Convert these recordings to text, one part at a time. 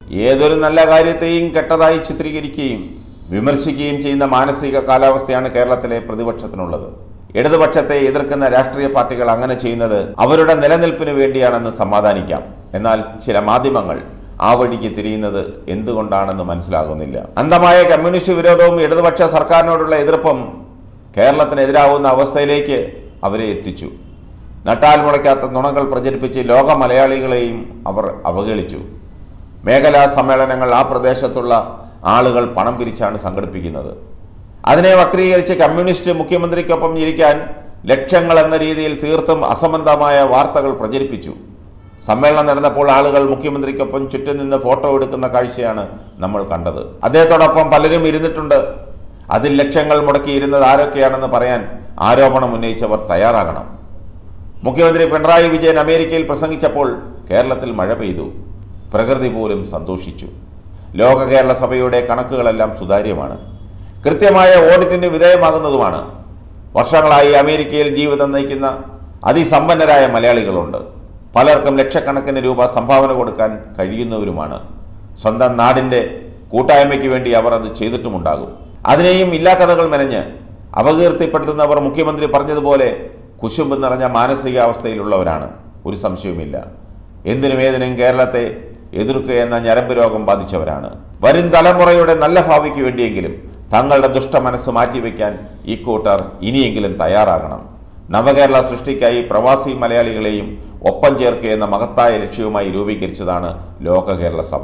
ഏതൊരു നല്ല കാര്യത്തെയും കെട്ടതായി ചിത്രീകരിക്കുകയും വിമർശിക്കുകയും ചെയ്യുന്ന മാനസിക കാലാവസ്ഥയാണ് കേരളത്തിലെ പ്രതിപക്ഷത്തിനുള്ളത് ഇടതുപക്ഷത്തെ എതിർക്കുന്ന രാഷ്ട്രീയ പാർട്ടികൾ അങ്ങനെ ചെയ്യുന്നത് അവരുടെ നിലനിൽപ്പിന് വേണ്ടിയാണെന്ന് സമാധാനിക്കാം എന്നാൽ ചില മാധ്യമങ്ങൾ ആ വഴിക്ക് തിരിയുന്നത് എന്തുകൊണ്ടാണെന്ന് മനസ്സിലാകുന്നില്ല അന്ധമായ കമ്മ്യൂണിസ്റ്റ് വിരോധവും ഇടതുപക്ഷ സർക്കാരിനോടുള്ള എതിർപ്പും കേരളത്തിനെതിരാവുന്ന അവസ്ഥയിലേക്ക് അവരെ എത്തിച്ചു നട്ടാൽ മുളയ്ക്കാത്ത നുണകൾ പ്രചരിപ്പിച്ച് ലോക മലയാളികളെയും അവർ അവഹേളിച്ചു മേഖലാ സമ്മേളനങ്ങൾ ആ പ്രദേശത്തുള്ള ആളുകൾ പണം പിരിച്ചാണ് സംഘടിപ്പിക്കുന്നത് അതിനെ വക്രീകരിച്ച് കമ്മ്യൂണിസ്റ്റ് മുഖ്യമന്ത്രിക്കൊപ്പം ഇരിക്കാൻ ലക്ഷങ്ങൾ എന്ന രീതിയിൽ തീർത്തും അസംബന്ധമായ വാർത്തകൾ പ്രചരിപ്പിച്ചു സമ്മേളനം നടന്നപ്പോൾ ആളുകൾ മുഖ്യമന്ത്രിക്കൊപ്പം ചുറ്റും നിന്ന് ഫോട്ടോ എടുക്കുന്ന കാഴ്ചയാണ് നമ്മൾ കണ്ടത് അദ്ദേഹത്തോടൊപ്പം പലരും ഇരുന്നിട്ടുണ്ട് അതിൽ ലക്ഷങ്ങൾ മുടക്കി ഇരുന്നത് ആരൊക്കെയാണെന്ന് പറയാൻ ആരോപണം ഉന്നയിച്ചവർ തയ്യാറാകണം മുഖ്യമന്ത്രി പിണറായി വിജയൻ അമേരിക്കയിൽ പ്രസംഗിച്ചപ്പോൾ കേരളത്തിൽ മഴ പെയ്തു പ്രകൃതി പോലും സന്തോഷിച്ചു ലോക കേരള സഭയുടെ കണക്കുകളെല്ലാം സുതാര്യമാണ് കൃത്യമായ ഓഡിറ്റിന് വിധേയമാകുന്നതുമാണ് വർഷങ്ങളായി അമേരിക്കയിൽ ജീവിതം നയിക്കുന്ന അതിസമ്പന്നരായ മലയാളികളുണ്ട് പലർക്കും ലക്ഷക്കണക്കിന് രൂപ സംഭാവന കൊടുക്കാൻ കഴിയുന്നവരുമാണ് സ്വന്തം നാടിൻ്റെ കൂട്ടായ്മയ്ക്ക് വേണ്ടി അവർ അത് ചെയ്തിട്ടുമുണ്ടാകും അതിനെയും ഇല്ലാക്കഥകൾ മെനഞ്ഞ് അപകീർത്തിപ്പെടുത്തുന്നവർ മുഖ്യമന്ത്രി പറഞ്ഞതുപോലെ കുശുമ്പ് നിറഞ്ഞ മാനസികാവസ്ഥയിലുള്ളവരാണ് ഒരു സംശയവുമില്ല എന്തിനും ഏതിനും കേരളത്തെ എതിർക്കുക എന്ന ഞരമ്പ് രോഗം ബാധിച്ചവരാണ് വരും തലമുറയുടെ നല്ല ഭാവിക്ക് വേണ്ടിയെങ്കിലും തങ്ങളുടെ ദുഷ്ടമനസ്സ് മാറ്റിവെക്കാൻ ഈ കൂട്ടർ ഇനിയെങ്കിലും തയ്യാറാകണം നവകേരള സൃഷ്ടിക്കായി പ്രവാസി മലയാളികളെയും ഒപ്പം ചേർക്കുക എന്ന മഹത്തായ ലക്ഷ്യവുമായി രൂപീകരിച്ചതാണ് ലോക കേരള സഭ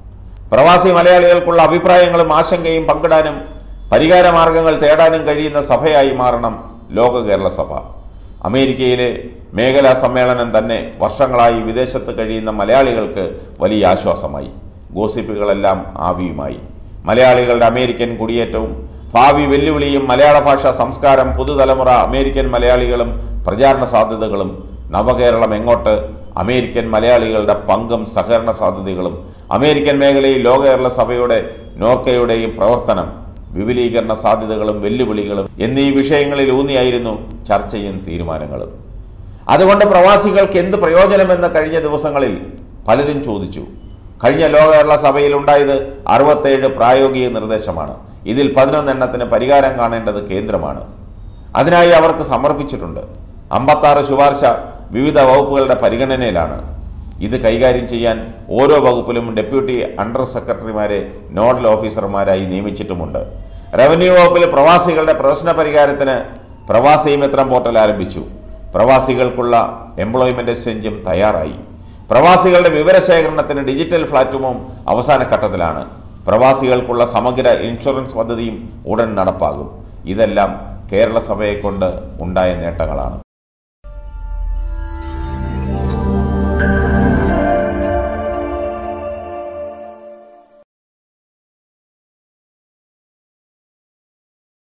പ്രവാസി മലയാളികൾക്കുള്ള അഭിപ്രായങ്ങളും ആശങ്കയും പങ്കിടാനും പരിഹാരമാർഗങ്ങൾ തേടാനും കഴിയുന്ന സഭയായി മാറണം ലോക കേരള സഭ അമേരിക്കയിലെ മേഖലാ സമ്മേളനം തന്നെ വർഷങ്ങളായി വിദേശത്ത് കഴിയുന്ന മലയാളികൾക്ക് വലിയ ആശ്വാസമായി ഗോസിപ്പുകളെല്ലാം ആവിയുമായി മലയാളികളുടെ അമേരിക്കൻ കുടിയേറ്റവും ഭാവി വെല്ലുവിളിയും മലയാള ഭാഷ സംസ്കാരം പുതുതലമുറ അമേരിക്കൻ മലയാളികളും പ്രചാരണ സാധ്യതകളും നവകേരളം എങ്ങോട്ട് അമേരിക്കൻ മലയാളികളുടെ പങ്കും സഹകരണ സാധ്യതകളും അമേരിക്കൻ മേഖലയിൽ ലോക കേരള സഭയുടെ നോർക്കയുടെയും പ്രവർത്തനം വിപുലീകരണ സാധ്യതകളും വെല്ലുവിളികളും എന്നീ വിഷയങ്ങളിൽ ഊന്നിയായിരുന്നു ചർച്ചയും തീരുമാനങ്ങളും അതുകൊണ്ട് പ്രവാസികൾക്ക് എന്ത് പ്രയോജനമെന്ന് കഴിഞ്ഞ ദിവസങ്ങളിൽ പലരും ചോദിച്ചു കഴിഞ്ഞ ലോക കേരള സഭയിൽ ഉണ്ടായത് അറുപത്തേഴ് പ്രായോഗിക നിർദ്ദേശമാണ് ഇതിൽ പതിനൊന്നെണ്ണത്തിന് പരിഹാരം കാണേണ്ടത് കേന്ദ്രമാണ് അതിനായി അവർക്ക് സമർപ്പിച്ചിട്ടുണ്ട് അമ്പത്താറ് ശുപാർശ വിവിധ വകുപ്പുകളുടെ പരിഗണനയിലാണ് ഇത് കൈകാര്യം ചെയ്യാൻ ഓരോ വകുപ്പിലും ഡെപ്യൂട്ടി അണ്ടർ സെക്രട്ടറിമാരെ നോഡൽ ഓഫീസർമാരായി നിയമിച്ചിട്ടുമുണ്ട് റവന്യൂ വകുപ്പിൽ പ്രവാസികളുടെ പ്രശ്ന പരിഹാരത്തിന് പ്രവാസി മിത്രം പോർട്ടൽ ആരംഭിച്ചു പ്രവാസികൾക്കുള്ള എംപ്ലോയ്മെന്റ് എക്സ്ചേഞ്ചും തയ്യാറായി പ്രവാസികളുടെ വിവരശേഖരണത്തിന് ഡിജിറ്റൽ പ്ലാറ്റ്ഫോം അവസാന ഘട്ടത്തിലാണ് പ്രവാസികൾക്കുള്ള സമഗ്ര ഇൻഷുറൻസ് പദ്ധതിയും ഉടൻ നടപ്പാകും ഇതെല്ലാം കേരള സഭയെ കൊണ്ട് ഉണ്ടായ നേട്ടങ്ങളാണ്